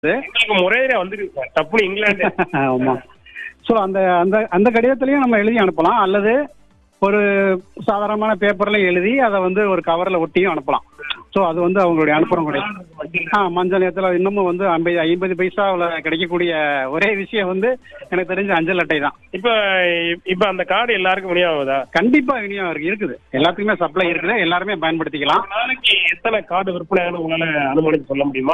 எங்களுக்கு முறையில வந்துருக்கு சார் டப்புனு இங்கிலாந்து ஆமா ஸோ அந்த அந்த அந்த கடிதத்திலையும் நம்ம எழுதி அனுப்பலாம் அல்லது ஒரு சாதாரணமான பேப்பர்ல எழுதி அதை வந்து ஒரு கவர்ல ஒட்டியும் அனுப்பலாம் ஸோ அது வந்து அவங்களுடைய அனுப்புறம் கிடையாது ஆ மஞ்சள் நேரத்தில் இன்னமும் வந்து ஐம்பது ஐம்பது பைசாவில் கிடைக்கக்கூடிய ஒரே விஷயம் வந்து எனக்கு தெரிஞ்ச அஞ்சல் அட்டை தான் இப்ப இப்ப அந்த கார்டு எல்லாருக்கும் விநியோகதா கண்டிப்பா விநியோகம் இருக்கு இருக்குது எல்லாத்துக்குமே சப்ளை இருக்குது எல்லாருமே பயன்படுத்திக்கலாம் நாளைக்கு எத்தனை கார்டு விற்பனை ஆகும் உங்களால அனுமானிச்சு சொல்ல முடியுமா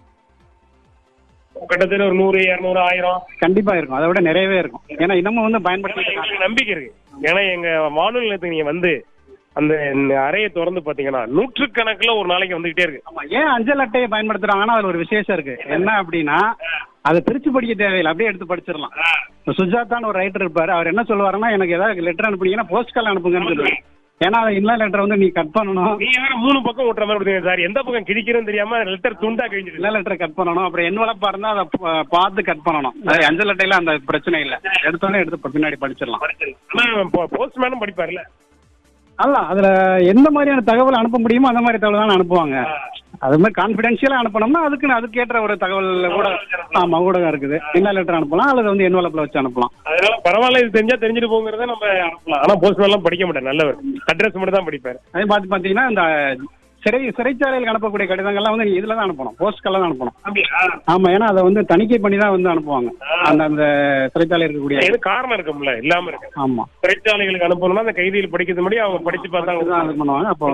கிட்டத்தட்ட ஒரு நூறு இரநூறு ஆயிரம் கண்டிப்பா இருக்கும் அதை விட நிறையவே இருக்கும் ஏன்னா இன்னமும் வந்து ஏன்னா பயன்படுத்தி எங்களுக்கு நம்பிக்கை இருக்கு ஏன்னா எங்க வானொலி நிலையத்துக்கு நீங்க வந்து அந்த அறையை திறந்து பாத்தீங்கன்னா நூற்றுக்கணக்குல ஒரு நாளைக்கு வந்துகிட்டே இருக்கு ஆமா ஏன் அஞ்சல் அட்டையை பயன்படுத்துறாங்கன்னா அதுல ஒரு விசேஷம் இருக்கு என்ன அப்படின்னா அதை பிரிச்சு படிக்க தேவையில்லை அப்படியே எடுத்து படிச்சிடலாம் இப்ப சுஜாதான்னு ஒரு ரைட்டர் இருப்பாரு அவர் என்ன சொல்லுவாருன்னா எனக்கு ஏதாவது லெட்டர் அனுப்புனீங்கன்னா போஸ்ட் கால் அனுப்புங்கன்னு சொல்லுவாரு ஏன்னா அது இன்னும் லெட்டர் வந்து நீ கட் பண்ணணும் நீங்க வேற மூணு பக்கம் ஓட்டுற மாதிரி கொடுத்தீங்க சார் எந்த பக்கம் கிழிக்கிறேன்னு தெரியாம லெட்டர் துண்டா கிழிஞ்சிருக்கு இல்ல லெட்டர் கட் பண்ணணும் அப்புறம் என்வலப்பா இருந்தா அதை ப- பார்த்து கட் பண்ணணும் அது அஞ்சல் அட்டையில அந்த பிரச்சனை இல்ல எடுத்தோடனே எடுத்து பின்னாடி படிச்சிடலாம் ஆனா போஸ்ட்மேனும் படிப்பாருல்ல அல்ல அதுல எந்த மாதிரியான தகவல் அனுப்ப முடியுமோ அந்த மாதிரி தகவல் தான் அனுப்புவாங்க அது மாதிரி கான்பிடென்ஷியலா அனுப்பணும்னா அதுக்கு அதுக்கேற்ற ஒரு தகவல் கூட ஆமா ஊடகம் இருக்குது என்ன லெட்டர் அனுப்பலாம் அல்லது வந்து என்வலப்ல வச்சு அனுப்பலாம் அதனால பரவாயில்ல இது தெரிஞ்சா தெரிஞ்சுட்டு போங்கிறத நம்ம அனுப்பலாம் ஆனா போஸ்ட்மேன் எல்லாம் படிக்க மாட்டேன் நல்லவர் அட்ரஸ் மட்டும் தான் படிப்பாரு அதே பார்த்து பார்த்தீங்கன்னா இந்த சிறை சிறைச்சாலையில் அனுப்பக்கூடிய கடிதங்கள்லாம் வந்து நீங்க இதுல தான் அனுப்பணும் போஸ்ட்கள்ல தான் அனுப்பணும் அப்படியா ஆமா ஏன்னா அதை வந்து தணிக்கை பண்ணி தான் வந்து அனுப்புவாங்க அந்த அந்த சிறைச்சாலை இருக்கக்கூடிய எது காரணம் இருக்கும்ல இல்லாம இருக்கு ஆமா சிறைச்சாலைகளுக்கு அனுப்பணும்னா அந்த கைதிகள் படிக்கிறது முன்னாடி அவங்க படிச்சு அதுதான் பார்த்தாங்க இது பண்ணுவாங்க அப்போ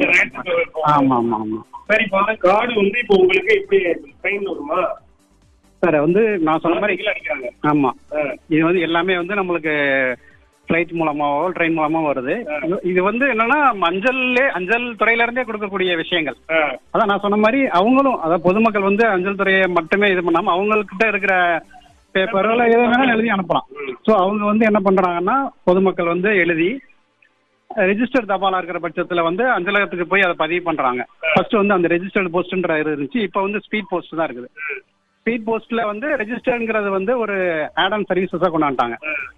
ஆமா ஆமா ஆமா சரி இப்போ கார்டு வந்து இப்போ உங்களுக்கு இப்படி ட்ரெயின் வருமா சார் வந்து நான் சொன்ன மாதிரி கீழே அடிக்கிறாங்க ஆமா ஆ. இது வந்து எல்லாமே வந்து நம்மளுக்கு ஃப்ளைட் மூலமாவோ ட்ரெயின் மூலமா வருது இது- இது வந்து என்னன்னா மஞ்சள்லே அஞ்சல் துறையில இருந்தே கொடுக்கக்கூடிய விஷயங்கள் ஆ. அதான் நான் சொன்ன மாதிரி அவங்களும் அதாவது பொதுமக்கள் வந்து அஞ்சல் துறையை மட்டுமே இது பண்ணாம அவங்கக்கிட்ட இருக்கிற பேப்பர்ல எது வேணாலும் எழுதி அனுப்பலாம் ஸோ அவங்க வந்து என்ன பண்றாங்கன்னா பொதுமக்கள் வந்து எழுதி ரெஜிஸ்டர் தபாலா இருக்கிற பட்சத்துல வந்து அஞ்சலகத்துக்கு போய் அதை பதிவு பண்றாங்க ஃபர்ஸ்ட் வந்து அந்த ரெஜிஸ்டர்டு போஸ்ட்ன்ற இருந்துச்சு இப்போ வந்து ஸ்பீட் போஸ்ட் தான் இருக்குது ஸ்பீட் போஸ்ட்ல வந்து ரெஜிஸ்டர்ங்கிறது வந்து ஒரு ஆட் ஆன் சர்வீசஸாக கொண்டாண்டாங்க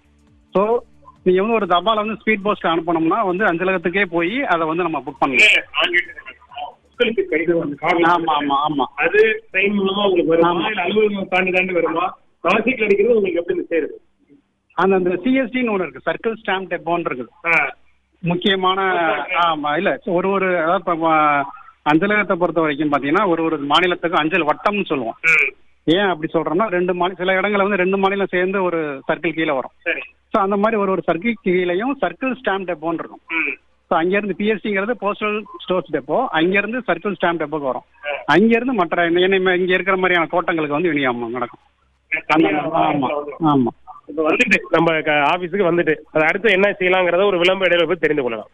ஸோ நீங்க வந்து ஒரு தபால வந்து ஸ்பீட் போஸ்ட் அனுப்பணும்னா வந்து அஞ்சலகத்துக்கே போய் அதை வந்து நம்ம புக் பண்ணலாம் மக்களுக்கு கடிதம் வந்து கார்டு ஆமா ஆமா ஆமா அது ட்ரெயின் மூலமா உங்களுக்கு வருமா ஆமா. இல்ல அலுவலகம் தாண்டி தாண்டி வருமா நாசிக் அடிக்கிறது உங்களுக்கு எப்படி சேருது அந்த அந்த சிஎஸ்டின்னு ஒன்று இருக்கு சர்க்கிள் ஸ்டாம்ப் டெப்போன்னு இருக்குது ஆ. முக்கியமான ஆமா இல்ல ஒரு ஒரு அதாவது இப்ப, ஆ, அஞ்சலகத்தை பொறுத்த வரைக்கும் பாத்தீங்கன்னா ஒரு ஒரு மாநிலத்துக்கும் அஞ்சல் வட்டம்னு சொல்லுவோம் ம். ஏன் அப்படி சொல்றோம்னா ரெண்டு மாநில சில இடங்கள்ல வந்து ரெண்டு மாநிலம் சேர்ந்து ஒரு சர்க்கிள் கீழே வரும் சரி ஸோ அந்த மாதிரி ஒரு ஒரு சர்க்கிள் கீழேயும் சர்க்கிள் ஸ்டாம்ப் டெப்போன்னு இருக்கும் ம். ஸோ அங்கேருந்து பிஎஸ்சிங்கிறது போஸ்டல் ஸ்டோர்ஸ் டெப்போ அங்கேருந்து சர்க்கிள் ஸ்டாம்ப் டெப்போக்கு வரும் அங்கேருந்து மற்ற என்ன இங்கே இருக்கிற மாதிரியான கோட்டங்களுக்கு வந்து விநியோகம் நடக்கும் அந்த ஆமா ஆமா இப்ப வந்துட்டு நம்ம க- ஆபீஸுக்கு வந்துட்டு அது அடுத்து என்ன செய்யலாங்கிறத ஒரு விளம்பர இடையில போய் தெரிந்து கொள்ளலாம்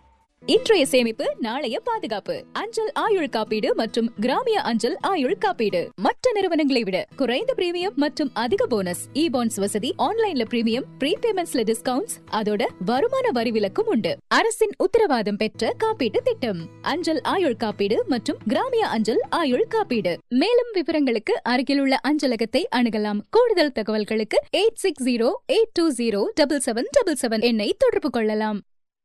இன்றைய சேமிப்பு நாளைய பாதுகாப்பு அஞ்சல் ஆயுள் காப்பீடு மற்றும் கிராமிய அஞ்சல் ஆயுள் காப்பீடு மற்ற நிறுவனங்களை விட குறைந்த பிரீமியம் மற்றும் அதிக போனஸ் இ பாண்ட்ஸ் வசதி ஆன்லைன்ல பிரீமியம் ப்ரீபேமெண்ட்ஸ்ல டிஸ்கவுண்ட்ஸ் அதோட வருமான வரி விலக்கும் உண்டு அரசின் உத்தரவாதம் பெற்ற காப்பீட்டு திட்டம் அஞ்சல் ஆயுள் காப்பீடு மற்றும் கிராமிய அஞ்சல் ஆயுள் காப்பீடு மேலும் விவரங்களுக்கு அருகில் உள்ள அஞ்சலகத்தை அணுகலாம் கூடுதல் தகவல்களுக்கு eight six zero eight two zero double seven double seven எண்ணை தொடர்பு கொள்ளலாம்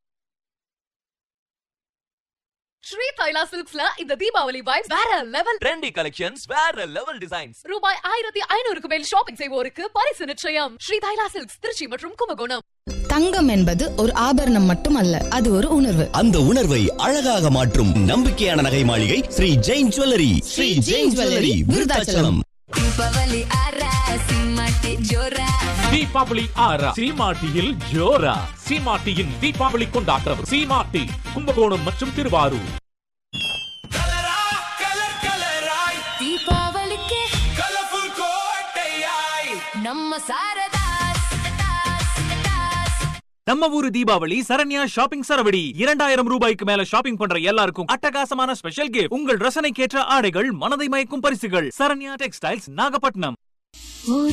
ஸ்ரீ தைலா சில்க்ஸ்ல இந்த தீபாவளி வைப்ஸ் வேற லெவல் trendy collections வேற level designs ரூபாய் ஆயிரத்தி ஐநூறுக்கு மேல் ஷாப்பிங் செய்வோருக்கு பரிசு நிச்சயம் ஸ்ரீ தைலா சில்க்ஸ் திருச்சி மற்றும் கும்பகோணம் தங்கம் என்பது ஒரு ஆபரணம் மட்டுமல்ல அது ஒரு உணர்வு அந்த உணர்வை அழகாக மாற்றும் நம்பிக்கையான நகை மாளிகை Shri Jain jewellery Shri Jain jewellery Virudhachalam Deepavali aura சீமாட்டியில் ஜோரா சீமாட்டியின் தீபாவளி கொண்டாட்டம் சீமாட்டி கும்பகோணம் மற்றும் திருவாரூர் தீபாவளிக்கு நம்ம சாரதா நம்ம ஊரு தீபாவளி சரண்யா ஷாப்பிங் சரவடி இரண்டாயிரம் ரூபாய்க்கு மேல ஷாப்பிங் பண்ற எல்லாருக்கும் அட்டகாசமான ஸ்பெஷல் கிஃப்ட் உங்கள் ரசனைக்கேற்ற ஆடைகள் மனதை மயக்கும் பரிசுகள் சரண்யா டெக்ஸ்டைல்ஸ் நாகப்பட்டினம்